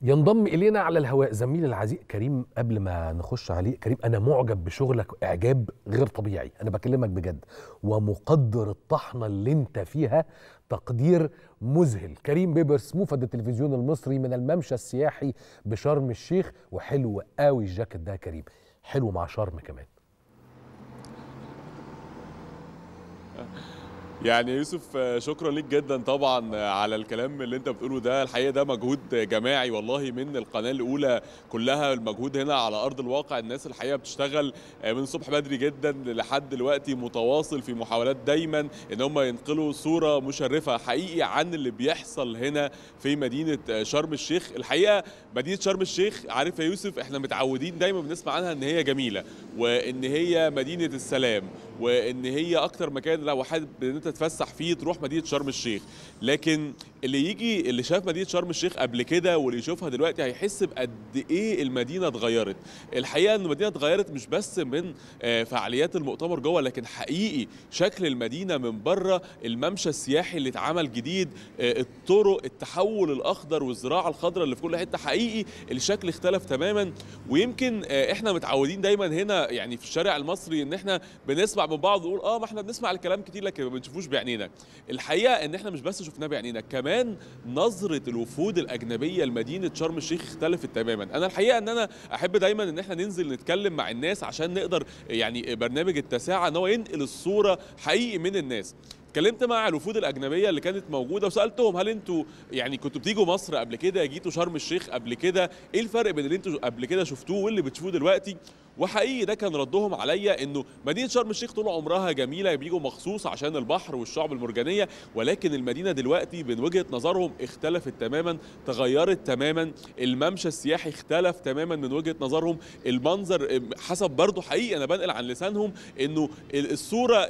ينضم الينا على الهواء زميلي العزيز كريم قبل ما نخش عليه كريم انا معجب بشغلك اعجاب غير طبيعي انا بكلمك بجد ومقدر الطحنه اللي انت فيها تقدير مذهل كريم بيبرس موفد التلفزيون المصري من الممشى السياحي بشرم الشيخ وحلو قوي الجاكيت ده يا كريم حلو مع شرم كمان يعني يوسف شكرا ليك جدا طبعا على الكلام اللي انت بتقوله ده الحقيقه ده مجهود جماعي والله من القناه الاولى كلها المجهود هنا على ارض الواقع الناس الحقيقه بتشتغل من الصبح بدري جدا لحد دلوقتي متواصل في محاولات دايما ان هم ينقلوا صوره مشرفه حقيقي عن اللي بيحصل هنا في مدينه شرم الشيخ الحقيقه مدينه شرم الشيخ عارف يا يوسف احنا متعودين دايما بنسمع عنها ان هي جميله وان هي مدينه السلام وان هي اكتر مكان لو حابب ان انت تتفسح فيه تروح مدينه شرم الشيخ لكن اللي يجي اللي شاف مدينه شرم الشيخ قبل كده واللي يشوفها دلوقتي هيحس بقد ايه المدينه اتغيرت الحقيقه ان المدينه اتغيرت مش بس من فعاليات المؤتمر جوه لكن حقيقي شكل المدينه من بره الممشى السياحي اللي اتعمل جديد الطرق التحول الاخضر والزراعه الخضراء اللي في كل حته حقيقي الشكل اختلف تماما ويمكن احنا متعودين دايما هنا يعني في الشارع المصري ان احنا بنسمع من بعض نقول اه ما احنا بنسمع الكلام كتير لكن ما بنشوفوش بعينينا الحقيقه ان احنا مش بس شفناه بعينينا كمان نظره الوفود الاجنبيه لمدينه شرم الشيخ اختلفت تماما انا الحقيقه ان انا احب دايما ان احنا ننزل نتكلم مع الناس عشان نقدر يعني برنامج التساعه ان هو ينقل الصوره حقيقي من الناس اتكلمت مع الوفود الاجنبيه اللي كانت موجوده وسالتهم هل انتوا يعني كنتوا بتيجوا مصر قبل كده جيتوا شرم الشيخ قبل كده ايه الفرق بين اللي انتوا قبل كده شفتوه واللي بتشوفوه دلوقتي وحقيقي ده كان ردهم عليا انه مدينه شرم الشيخ طول عمرها جميله بيجوا مخصوص عشان البحر والشعب المرجانيه ولكن المدينه دلوقتي من وجهه نظرهم اختلفت تماما تغيرت تماما الممشى السياحي اختلف تماما من وجهه نظرهم المنظر حسب برضه حقيقي انا بنقل عن لسانهم انه الصوره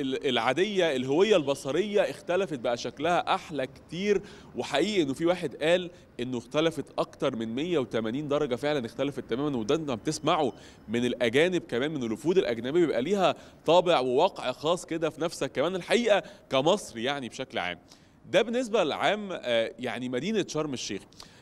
العاديه الهويه البصريه اختلفت بقى شكلها احلى كتير وحقيقي انه في واحد قال انه اختلفت اكتر من 180 درجه فعلا اختلفت تماما وده انت بتسمعه من الاجانب كمان من الوفود الاجنبي بيبقى ليها طابع وواقع خاص كده في نفسك كمان الحقيقه كمصر يعني بشكل عام ده بالنسبه للعام يعني مدينه شرم الشيخ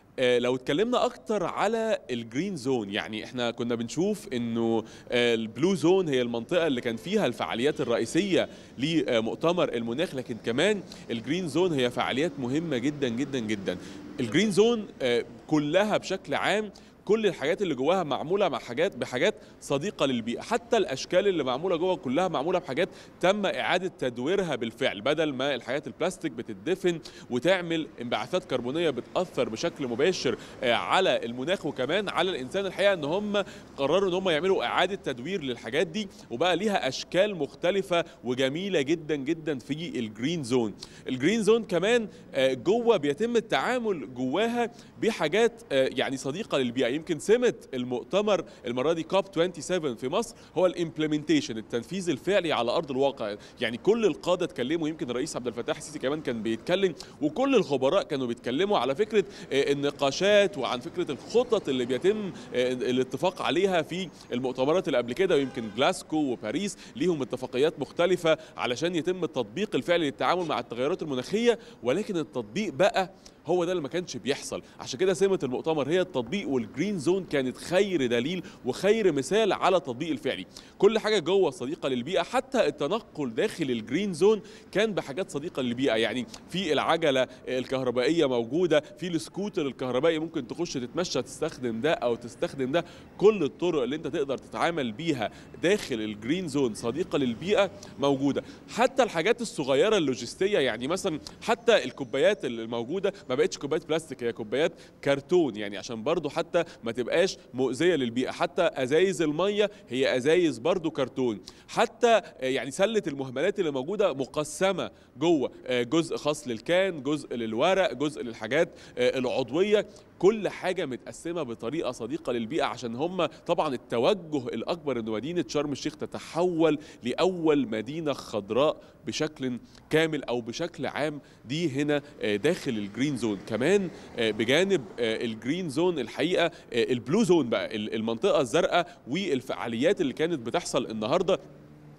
لو اتكلمنا اكتر على الجرين زون يعني احنا كنا بنشوف انه البلو زون هي المنطقه اللي كان فيها الفعاليات الرئيسيه لمؤتمر المناخ لكن كمان الجرين زون هي فعاليات مهمه جدا جدا جدا الجرين زون كلها بشكل عام كل الحاجات اللي جواها معموله مع حاجات بحاجات صديقه للبيئه حتى الاشكال اللي معموله جوه كلها معموله بحاجات تم اعاده تدويرها بالفعل بدل ما الحاجات البلاستيك بتدفن وتعمل انبعاثات كربونيه بتاثر بشكل مباشر على المناخ وكمان على الانسان الحقيقه ان هم قرروا ان هم يعملوا اعاده تدوير للحاجات دي وبقى ليها اشكال مختلفه وجميله جدا جدا في الجرين زون الجرين زون كمان جوه بيتم التعامل جواها بحاجات يعني صديقه للبيئه يمكن سمه المؤتمر المره دي كوب 27 في مصر هو الامبلمنتيشن التنفيذ الفعلي على ارض الواقع يعني كل القاده اتكلموا يمكن الرئيس عبد الفتاح السيسي كمان كان بيتكلم وكل الخبراء كانوا بيتكلموا على فكره النقاشات وعن فكره الخطط اللي بيتم الاتفاق عليها في المؤتمرات اللي قبل كده ويمكن جلاسكو وباريس ليهم اتفاقيات مختلفه علشان يتم التطبيق الفعلي للتعامل مع التغيرات المناخيه ولكن التطبيق بقى هو ده اللي ما كانش بيحصل عشان كده سمه المؤتمر هي التطبيق والجرين زون كانت خير دليل وخير مثال على التطبيق الفعلي كل حاجه جوه صديقه للبيئه حتى التنقل داخل الجرين زون كان بحاجات صديقه للبيئه يعني في العجله الكهربائيه موجوده في السكوتر الكهربائي ممكن تخش تتمشى تستخدم ده او تستخدم ده كل الطرق اللي انت تقدر تتعامل بيها داخل الجرين زون صديقه للبيئه موجوده حتى الحاجات الصغيره اللوجستيه يعني مثلا حتى الكوبايات الموجوده ما بقتش كوبايات بلاستيك هي كوبايات كرتون يعني عشان برضو حتى ما تبقاش مؤذيه للبيئه حتى ازايز الميه هي ازايز برضو كرتون حتى يعني سله المهملات اللي موجوده مقسمه جوه جزء خاص للكان جزء للورق جزء للحاجات العضويه كل حاجه متقسمه بطريقه صديقه للبيئه عشان هم طبعا التوجه الاكبر ان مدينه شرم الشيخ تتحول لاول مدينه خضراء بشكل كامل او بشكل عام دي هنا داخل الجرين زون كمان بجانب الجرين زون الحقيقه البلو زون بقى المنطقه الزرقاء والفعاليات اللي كانت بتحصل النهارده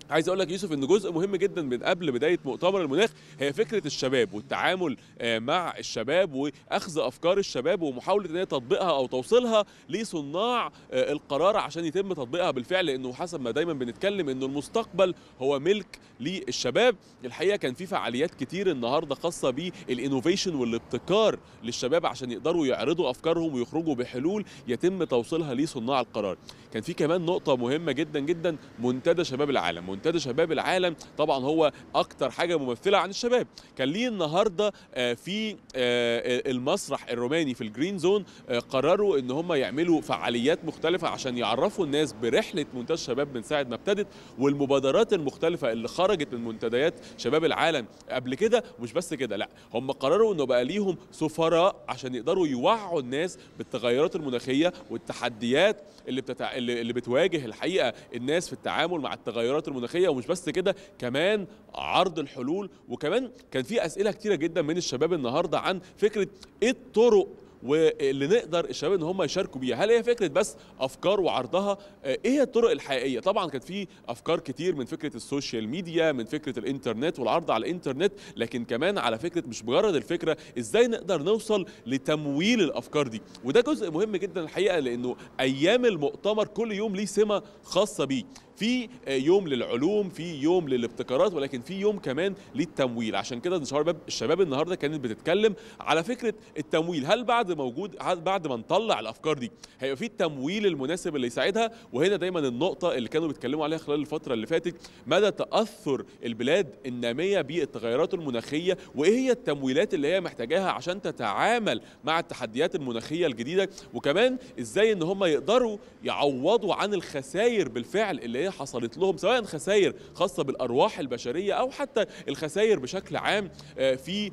عايز اقول لك يوسف ان جزء مهم جدا من قبل بدايه مؤتمر المناخ هي فكره الشباب والتعامل آه، مع الشباب واخذ افكار الشباب ومحاوله ان هي تطبيقها او توصيلها لصناع آه، القرار عشان يتم تطبيقها بالفعل لانه حسب ما دايما بنتكلم انه المستقبل هو ملك للشباب الحقيقه كان في فعاليات كتير النهارده خاصه بالانوفيشن والابتكار للشباب عشان يقدروا يعرضوا افكارهم ويخرجوا بحلول يتم توصيلها لصناع القرار كان في كمان نقطه مهمه جدا جدا منتدى شباب العالم منتدى شباب العالم طبعا هو اكتر حاجه ممثله عن الشباب كان ليه النهارده آه، في آه، المسرح الروماني في الجرين زون آه، قرروا ان هم يعملوا فعاليات مختلفه عشان يعرفوا الناس برحله منتدى الشباب من ساعه ما ابتدت والمبادرات المختلفه اللي خرجت من منتديات شباب العالم قبل كده ومش بس كده لا هم قرروا انه بقى ليهم سفراء عشان يقدروا يوعوا الناس بالتغيرات المناخيه والتحديات اللي بتتع... اللي اللي بتواجه الحقيقه الناس في التعامل مع التغيرات المناخيه ومش بس كده كمان عرض الحلول وكمان كان في اسئله كتيره جدا من الشباب النهارده عن فكره ايه الطرق واللي نقدر الشباب ان هم يشاركوا بيها هل هي فكره بس افكار وعرضها آه، ايه هي الطرق الحقيقيه طبعا كانت في افكار كتير من فكره السوشيال ميديا من فكره الانترنت والعرض على الانترنت لكن كمان على فكره مش مجرد الفكره ازاي نقدر نوصل لتمويل الافكار دي وده جزء مهم جدا الحقيقه لانه ايام المؤتمر كل يوم ليه سمه خاصه بيه في يوم للعلوم في يوم للابتكارات ولكن في يوم كمان للتمويل عشان كده الشباب الشباب النهارده كانت بتتكلم على فكره التمويل هل بعد موجود هل بعد ما نطلع الافكار دي هيبقى في التمويل المناسب اللي يساعدها وهنا دايما النقطه اللي كانوا بيتكلموا عليها خلال الفتره اللي فاتت مدى تاثر البلاد الناميه بالتغيرات المناخيه وايه هي التمويلات اللي هي محتاجاها عشان تتعامل مع التحديات المناخيه الجديده وكمان ازاي ان هم يقدروا يعوضوا عن الخسائر بالفعل اللي هي حصلت لهم سواء خسائر خاصه بالارواح البشريه او حتى الخسائر بشكل عام آه، في آه،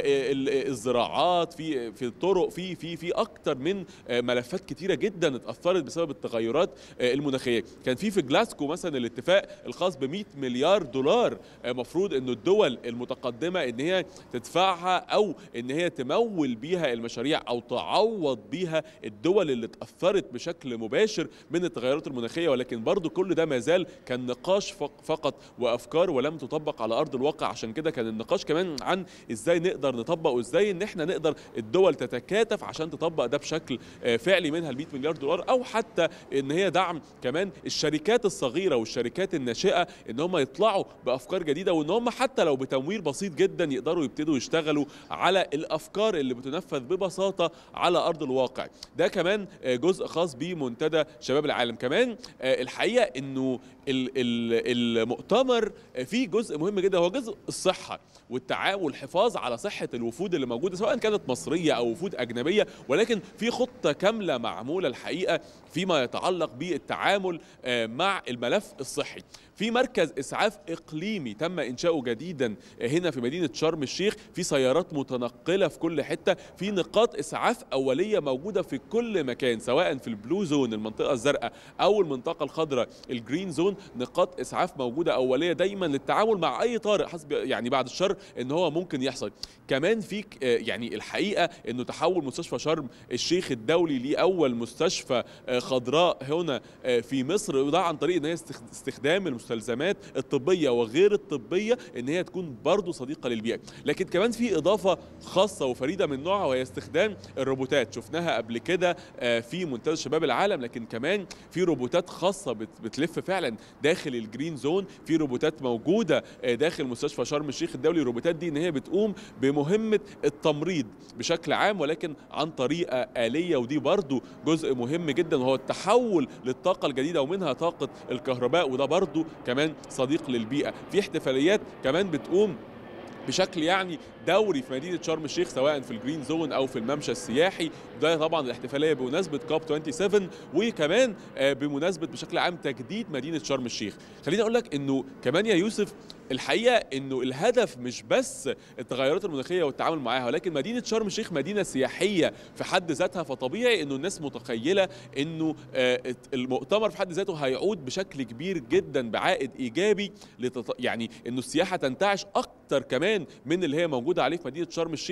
ال- الزراعات في في الطرق في في في اكتر من آه، ملفات كتيره جدا اتاثرت بسبب التغيرات آه، المناخيه كان في في جلاسكو مثلا الاتفاق الخاص ب 100 مليار دولار المفروض انه الدول المتقدمه ان هي تدفعها او ان هي تمول بيها المشاريع او تعوض بيها الدول اللي اتاثرت بشكل مباشر من التغيرات المناخيه ولكن برضو كل ده ما زال كان نقاش فق- فقط وافكار ولم تطبق على ارض الواقع عشان كده كان النقاش كمان عن ازاي نقدر نطبق وازاي ان احنا نقدر الدول تتكاتف عشان تطبق ده بشكل آه، فعلي منها ال 100 مليار دولار او حتى ان هي دعم كمان الشركات الصغيره والشركات الناشئه ان هم يطلعوا بافكار جديده وان هم حتى لو بتمويل بسيط جدا يقدروا يبتدوا يشتغلوا على الافكار اللي بتنفذ ببساطه على ارض الواقع ده كمان آه، جزء خاص بمنتدى شباب العالم كمان آه، الحقيقه انه ال- ال- المؤتمر آه، فيه جزء مهم جدا هو جزء الصحه والتعاون والحفاظ على صحه الوفود اللي موجوده سواء كانت مصريه او وفود اجنبيه ولكن في خطه كامله معموله الحقيقه فيما يتعلق بالتعامل آه، مع الملف الصحي في مركز اسعاف اقليمي تم انشاؤه جديدا هنا في مدينه شرم الشيخ في سيارات متنقله في كل حته في نقاط اسعاف اوليه موجوده في كل مكان سواء في البلو زون المنطقه الزرقاء او المنطقه الخضراء الجرين زون نقاط اسعاف موجوده اوليه دايما للتعامل مع اي طارئ حسب يعني بعد الشر ان هو ممكن يحصل كمان في ك- آه، يعني الحقيقه انه تحول مستشفى شرم الشيخ الدولي لاول مستشفى آه، خضراء هنا آه، في مصر وده عن طريق ان هي استخ- استخدام المستلزمات الطبيه وغير الطبيه ان هي تكون برضو صديقه للبيئه لكن كمان في اضافه خاصه وفريده من نوعها وهي استخدام الروبوتات شفناها قبل كده آه، في منتدى شباب العالم لكن كمان في روبوتات خاصه بت- بتلف فعلا داخل الجرين زون في روبوتات موجوده آه، داخل مستشفى شرم الشيخ الدولي الروبوتات دي ان هي بتقوم بمهمه التمريض بشكل عام ولكن عن طريقه آلية ودي برضو جزء مهم جدا وهو التحول للطاقة الجديدة ومنها طاقة الكهرباء وده برضو كمان صديق للبيئة في احتفاليات كمان بتقوم بشكل يعني دوري في مدينه شرم الشيخ سواء في الجرين زون او في الممشى السياحي ده طبعا الاحتفاليه بمناسبه كاب 27 وكمان آه، بمناسبه بشكل عام تجديد مدينه شرم الشيخ خليني اقول لك انه كمان يا يوسف الحقيقه انه الهدف مش بس التغيرات المناخيه والتعامل معاها ولكن مدينه شرم الشيخ مدينه سياحيه في حد ذاتها فطبيعي انه الناس متخيله انه آه، المؤتمر في حد ذاته هيعود بشكل كبير جدا بعائد ايجابي لتط... يعني انه السياحه تنتعش اكتر كمان من اللي هي موجوده عليه في مدينه شرم الشيخ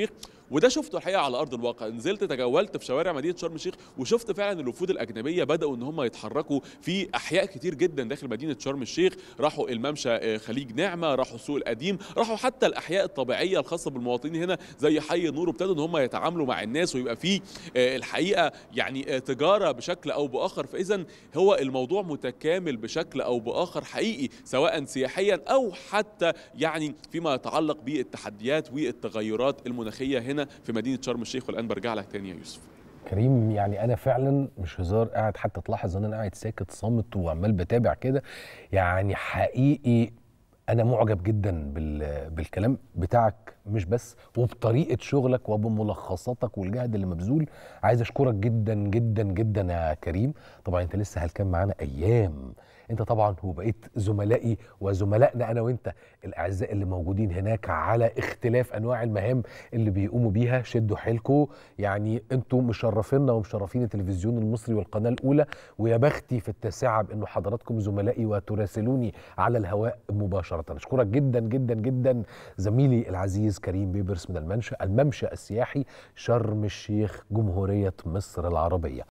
وده شفته الحقيقه على ارض الواقع نزلت تجولت في شوارع مدينه شرم الشيخ وشفت فعلا الوفود الاجنبيه بداوا ان هم يتحركوا في احياء كتير جدا داخل مدينه شرم الشيخ راحوا الممشى آه، خليج نعمه راحوا السوق القديم راحوا حتى الاحياء الطبيعيه الخاصه بالمواطنين هنا زي حي النور وابتدوا ان هم يتعاملوا مع الناس ويبقى في آه، الحقيقه يعني آه، تجاره بشكل او باخر فاذا هو الموضوع متكامل بشكل او باخر حقيقي سواء سياحيا او حتى يعني فيما يتعلق بالتحديات والتغيرات المناخيه هنا في مدينه شرم الشيخ والان برجع لك تاني يا يوسف كريم يعني انا فعلا مش هزار قاعد حتى تلاحظ ان انا قاعد ساكت صامت وعمال بتابع كده يعني حقيقي انا معجب جدا بال... بالكلام بتاعك مش بس وبطريقه شغلك وبملخصاتك والجهد اللي مبذول عايز اشكرك جدا جدا جدا يا كريم طبعا انت لسه هلكان معانا ايام انت طبعا وبقيت زملائي وزملائنا انا وانت الاعزاء اللي موجودين هناك على اختلاف انواع المهام اللي بيقوموا بيها شدوا حيلكم يعني انتوا مشرفينا ومشرفين التلفزيون المصري والقناه الاولى ويا بختي في التاسعه بانه حضراتكم زملائي وتراسلوني على الهواء مباشره اشكرك جدا جدا جدا زميلي العزيز كريم بيبرس من المنشا الممشى السياحي شرم الشيخ جمهوريه مصر العربيه